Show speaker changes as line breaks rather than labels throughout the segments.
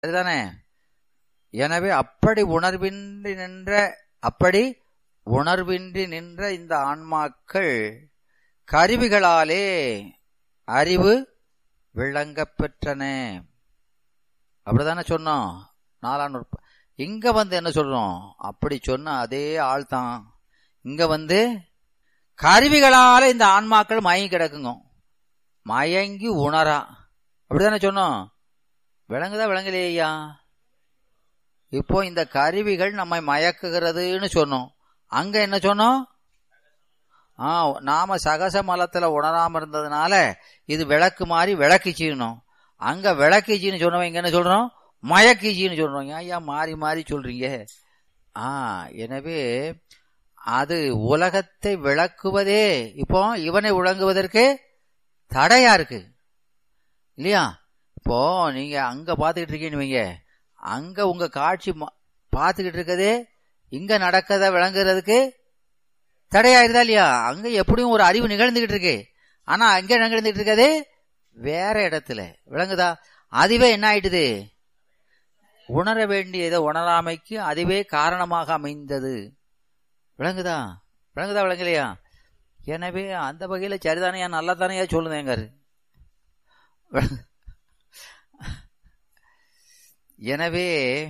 சரிதானே எனவே அப்படி உணர்வின்றி நின்ற அப்படி உணர்வின்றி நின்ற இந்த ஆன்மாக்கள் கருவிகளாலே அறிவு விளங்கப் பெற்றன அப்படிதானே சொன்னோம் நாலாம் நூற்ப இங்க வந்து என்ன சொல்றோம் அப்படி சொன்ன அதே ஆள் தான் இங்க வந்து கருவிகளால இந்த ஆன்மாக்கள் மயங்கி கிடக்குங்க மயங்கி உணரா அப்படிதானே சொன்னோம் விளங்குதா விளங்கலையா இப்போ இந்த கருவிகள் நம்மை மயக்குகிறதுன்னு சொன்னோம் அங்க என்ன சொன்னோம் ஆ நாம சகச மலத்துல உணராம இருந்ததுனால இது விளக்கு மாதிரி விளக்கிச்சிடணும் அங்க விளக்கிச்சின்னு சொன்னவங்க இங்க என்ன சொல்றோம் மயக்கிச்சின்னு சொல்றோம் ஐயா மாறி மாறி சொல்றீங்க ஆ எனவே அது உலகத்தை விளக்குவதே இப்போ இவனை விளங்குவதற்கு தடையா இருக்கு இல்லையா இப்போ நீங்க அங்க பாத்துக்கிட்டு இருக்கீங்கன்னு வைங்க அங்க உங்க காட்சி ம- பாத்துக்கிட்டு இருக்கதே இங்க நடக்கத விளங்குறதுக்கு தடையாயிருதா இல்லையா அங்க எப்படியும் ஒரு அறிவு நிகழ்ந்துகிட்டு இருக்கு ஆனா அங்க நிகழ்ந்துகிட்டு இருக்கது வேற இடத்துல விளங்குதா அதுவே என்ன ஆயிட்டுது உணர வேண்டியதை உணராமைக்கு அதுவே காரணமாக அமைந்தது விளங்குதா விளங்குதா விளங்கலையா எனவே அந்த வகையில சரிதானையா நல்லா தானையா சொல்லுதேங்காரு எனவே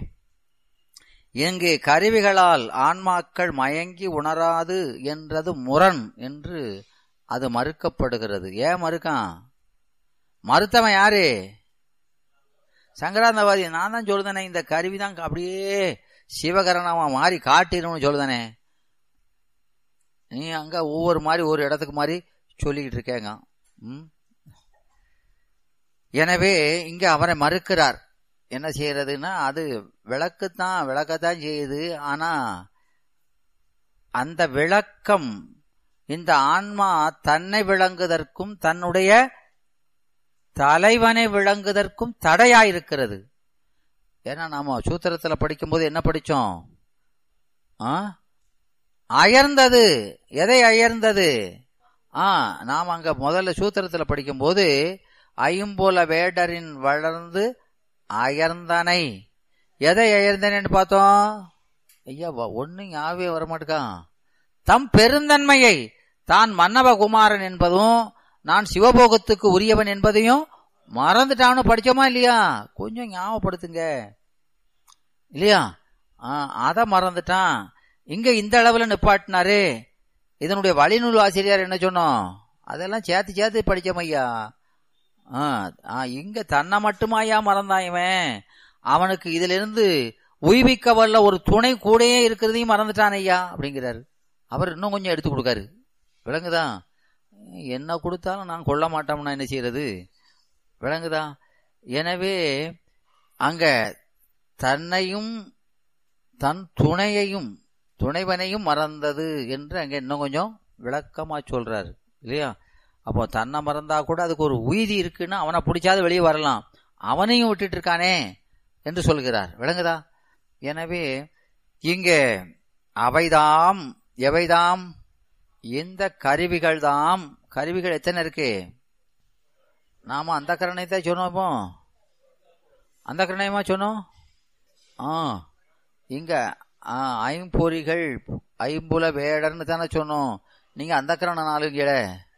இங்கு கருவிகளால் ஆன்மாக்கள் மயங்கி உணராது என்றது முரண் என்று அது மறுக்கப்படுகிறது ஏன் மறுக்கான் மறுத்தவன் யாரு சங்கராந்தவாதி நான் தான் சொல்லுதானே இந்த கருவி தான் அப்படியே சிவகரணமா மாறி காட்டிடும்னு சொல்லுதானே நீ அங்க ஒவ்வொரு மாதிரி ஒரு இடத்துக்கு மாதிரி சொல்லிக்கிட்டு இருக்கேங்க ம் எனவே இங்க அவரை மறுக்கிறார் என்ன செய்யறதுன்னா அது விளக்குத்தான் விளக்கத்தான் செய்யுது ஆனா அந்த விளக்கம் இந்த ஆன்மா தன்னை விளங்குதற்கும் தன்னுடைய தலைவனை விளங்குதற்கும் தடையாயிருக்கிறது ஏன்னா நாம சூத்திரத்துல படிக்கும்போது என்ன படிச்சோம் ஆ? அயர்ந்தது எதை அயர்ந்தது ஆ நாம் அங்க முதல்ல சூத்திரத்துல படிக்கும்போது ஐம்புல வேடரின் வளர்ந்து அயர்ந்தனை எதை அயர்ந்தனன்னு பார்த்தோம் ஐயா வ- ஒண்ணும் ஞாபகமே வரமாட்டுக்கான் தம் பெருந்தன்மையை தான் மன்னவகுமாரன் என்பதும் நான் சிவபோகத்துக்கு உரியவன் என்பதையும் மறந்துட்டான்னு படிச்சோமா இல்லையா கொஞ்சம் ஞாபகப்படுத்துங்க இல்லையா அத மறந்துட்டான் இங்க இந்த அளவுல நிப்பாட்டினாரு இதனுடைய வழிநூல் ஆசிரியர் என்ன சொன்னோம் அதெல்லாம் சேர்த்து சேர்த்து படிச்சோம் ஐயா ஆ, ஆ, இங்க தன்னை மட்டுமாயா மறந்தான் இவன் அவனுக்கு இதுல இருந்து உய்விக்க வல்ல ஒரு துணை கூடயே இருக்கிறதையும் மறந்துட்டான் ஐயா அப்படிங்கிறாரு அவர் இன்னும் கொஞ்சம் எடுத்து கொடுக்காரு விளங்குதா என்ன கொடுத்தாலும் நான் கொள்ள மாட்டோம்னா என்ன செய்யறது விளங்குதா எனவே அங்க தன்னையும் தன் துணையையும் துணைவனையும் மறந்தது என்று அங்க இன்னும் கொஞ்சம் விளக்கமா சொல்றாரு இல்லையா அப்போ தன்னை மறந்தா கூட அதுக்கு ஒரு உய்தி இருக்குன்னா அவனை பிடிச்சாது வெளியே வரலாம் அவனையும் விட்டுட்டு இருக்கானே என்று சொல்கிறார் விளங்குதா எனவே இங்க அவைதாம் எவைதாம் இந்த கருவிகள் தாம் கருவிகள் எத்தனை இருக்கு நாம அந்த கரணத்தை சொன்னோம் இப்போ அந்த கரணயமா சொன்னோம் ஆ இங்க ஆ, ஐம்பொறிகள் ஐம்புல வேடர்னு தானே சொன்னோம் நீங்க அந்த கரண நாளுங்கட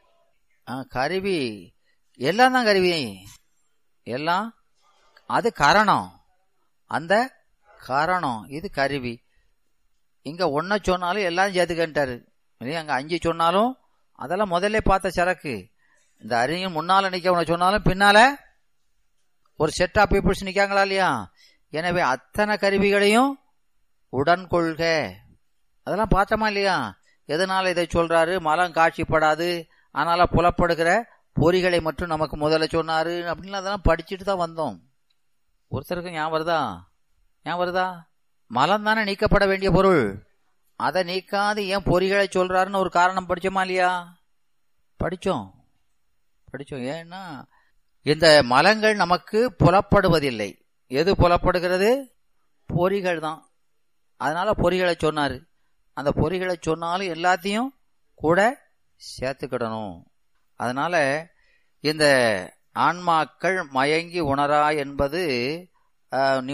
கருவி எல்லாம் தான் கருவி எல்லாம் அது கரணம் அந்த கரணம் இது கருவி இங்க ஒன்ன சொன்னாலும் எல்லாம் சேர்த்துக்கிட்டாரு இல்லையா அங்க அஞ்சு சொன்னாலும் அதெல்லாம் முதல்ல பார்த்த சரக்கு இந்த அறிஞர் முன்னால நிக்க சொன்னாலும் பின்னால ஒரு செட் ஆஃப் பீப்புள்ஸ் நிக்காங்களா இல்லையா எனவே அத்தனை கருவிகளையும் உடன் கொள்க அதெல்லாம் பார்த்தோமா இல்லையா எதனால இதை சொல்றாரு மலம் காட்சிப்படாது அதனால புலப்படுகிற பொறிகளை மட்டும் நமக்கு முதல்ல சொன்னாரு அப்படின்னு அதெல்லாம் படிச்சுட்டு தான் வந்தோம் ஒருத்தருக்கு ஞாபகம் வருதா ஞாபகம் வருதா மலம் தானே நீக்கப்பட வேண்டிய பொருள் அதை நீக்காது ஏன் பொறிகளை சொல்றாருன்னு ஒரு காரணம் படிச்சோமா இல்லையா படிச்சோம் படிச்சோம் ஏன்னா இந்த மலங்கள் நமக்கு புலப்படுவதில்லை எது புலப்படுகிறது பொறிகள் தான் அதனால பொறிகளை சொன்னாரு அந்த பொறிகளை சொன்னாலும் எல்லாத்தையும் கூட சேர்த்துக்கிடணும் அதனால இந்த ஆன்மாக்கள் மயங்கி உணரா என்பது அஹ்,